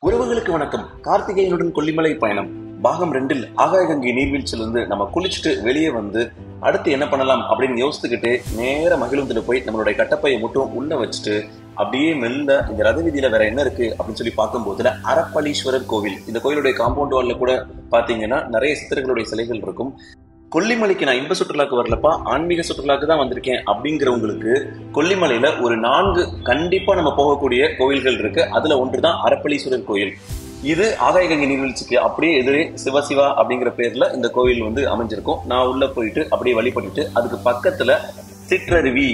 உறவுகளுக்கு வணக்கம் கார்த்திகேயனுடன் கொல்லிமலை பயணம் பாகம் ரெண்டில் ஆகாய கங்கை நீர்வீழ்ச்சியிலிருந்து நம்ம குளிச்சுட்டு வெளியே வந்து அடுத்து என்ன பண்ணலாம் அப்படின்னு யோசித்துக்கிட்டே நேர மகிழுந்துட்டு போய் நம்மளுடைய கட்டப்பையை மட்டும் உள்ள வச்சுட்டு அப்படியே மெல்ல இந்த ரத வீதியில வேற என்ன இருக்கு அப்படின்னு சொல்லி பார்க்கும்போதுல அரப்பளீஸ்வரர் கோவில் இந்த கோயிலுடைய காம்பவுண்ட் வால்ல கூட பாத்தீங்கன்னா நிறைய சித்தர்களுடைய சிலைகள் இருக்கும் கொல்லிமலைக்கு நான் இன்ப சுற்றுலாக்கு வரலப்பா ஆன்மீக சுற்றுலாக்கு தான் வந்திருக்கேன் அப்படிங்கிறவங்களுக்கு கொல்லிமலையில ஒரு நான்கு கண்டிப்பா நம்ம போகக்கூடிய கோவில்கள் இருக்கு அதுல ஒன்றுதான் அரப்பளீஸ்வரர் கோயில் இது ஆகாயகங்கை நீர்வீழ்ச்சிக்கு அப்படியே எதிரே சிவசிவா அப்படிங்கிற பேர்ல இந்த கோவில் வந்து அமைஞ்சிருக்கும் நான் உள்ள போயிட்டு அப்படியே வழிபட்டுட்டு அதுக்கு பக்கத்துல சிற்றருவி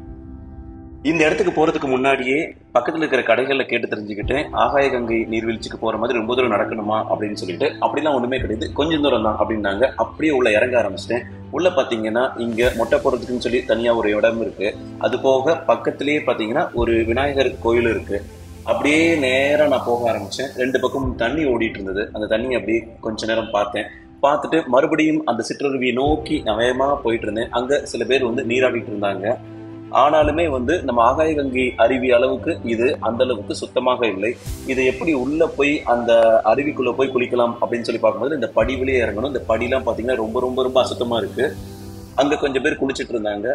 இந்த இடத்துக்கு போறதுக்கு முன்னாடியே பக்கத்துல இருக்கிற கடைகள்ல கேட்டு தெரிஞ்சுக்கிட்டேன் ஆகாய கங்கை நீர்வீழ்ச்சிக்கு போற மாதிரி ரொம்ப தூரம் நடக்கணுமா அப்படின்னு சொல்லிட்டு அப்படிலாம் ஒண்ணுமே கிடையாது கொஞ்சம் தூரம் தான் அப்படின்னாங்க அப்படியே உள்ள இறங்க ஆரம்பிச்சிட்டேன் உள்ள பாத்தீங்கன்னா இங்க மொட்டை போடுறதுக்குன்னு சொல்லி தனியா ஒரு இடம் இருக்கு அது போக பக்கத்திலேயே பாத்தீங்கன்னா ஒரு விநாயகர் கோயில் இருக்கு அப்படியே நேரா நான் போக ஆரம்பிச்சேன் ரெண்டு பக்கமும் தண்ணி ஓடிட்டு இருந்தது அந்த தண்ணி அப்படியே கொஞ்ச நேரம் பார்த்தேன் பார்த்துட்டு மறுபடியும் அந்த சிற்றருவியை நோக்கி நான் வேகமா போயிட்டு இருந்தேன் அங்க சில பேர் வந்து நீராடிட்டு இருந்தாங்க ஆனாலுமே வந்து நம்ம ஆகாய கங்கை அருவி அளவுக்கு இது அந்த அளவுக்கு சுத்தமாக இல்லை இது எப்படி உள்ள போய் அந்த அருவிக்குள்ள போய் குளிக்கலாம் அப்படின்னு சொல்லி பார்க்கும்போது இந்த படி வெளியே இறங்கணும் இந்த படிலாம் பாத்தீங்கன்னா ரொம்ப ரொம்ப ரொம்ப அசுத்தமா இருக்கு அங்க கொஞ்சம் பேர் குளிச்சிட்டு இருந்தாங்க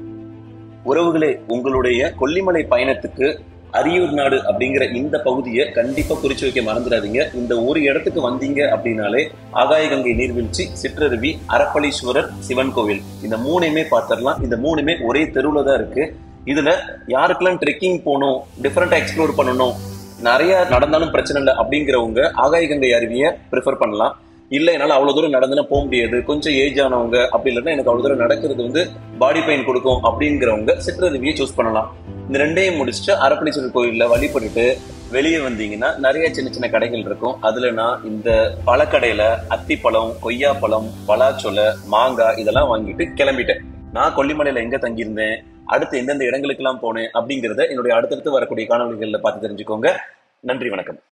உறவுகளே உங்களுடைய கொல்லிமலை பயணத்துக்கு அரியூர் நாடு அப்படிங்கிற இந்த பகுதியை கண்டிப்பா குறிச்சு வைக்க மறந்துடாதீங்க இந்த ஒரு இடத்துக்கு வந்தீங்க அப்படின்னாலே ஆகாய கங்கை நீர்வீழ்ச்சி சிற்றருவி அரப்பளீஸ்வரர் சிவன் கோவில் இந்த மூணையுமே பார்த்துடலாம் இந்த மூணுமே ஒரே தெருவுல தான் இருக்கு இதுல யாருக்கெல்லாம் ட்ரெக்கிங் போகணும் டிஃப்ரெண்டா எக்ஸ்ப்ளோர் பண்ணணும் நிறைய நடந்தாலும் பிரச்சனை இல்லை அப்படிங்கிறவங்க ஆகாய கங்கை அருவியை ப்ரிஃபர் பண்ணலாம் இல்ல என்னால அவ்வளவு தூரம் நடந்துலாம் போக முடியாது கொஞ்சம் ஏஜ் ஆனவங்க அப்படி இல்லைன்னா எனக்கு அவ்வளவு தூரம் நடக்கிறது வந்து பாடி பெயின் கொடுக்கும் அப்படிங்கிறவங்க சிற்றருவியை சூஸ் பண்ணலாம் இந்த ரெண்டையும் முடிச்சுட்டு அரப்பளீஸ்வரர் கோயில்ல வழிபட்டுட்டு வெளியே வந்தீங்கன்னா நிறைய சின்ன சின்ன கடைகள் இருக்கும் அதுல நான் இந்த பழக்கடையில அத்திப்பழம் கொய்யாப்பழம் பலாச்சொலை மாங்காய் இதெல்லாம் வாங்கிட்டு கிளம்பிட்டேன் நான் கொல்லிமலையில எங்க தங்கியிருந்தேன் அடுத்து எந்தெந்த இடங்களுக்கெல்லாம் போனேன் அப்படிங்கறத என்னுடைய அடுத்தடுத்து வரக்கூடிய காணொலிகள்ல பார்த்து தெரிஞ்சுக்கோங்க நன்றி வணக்கம்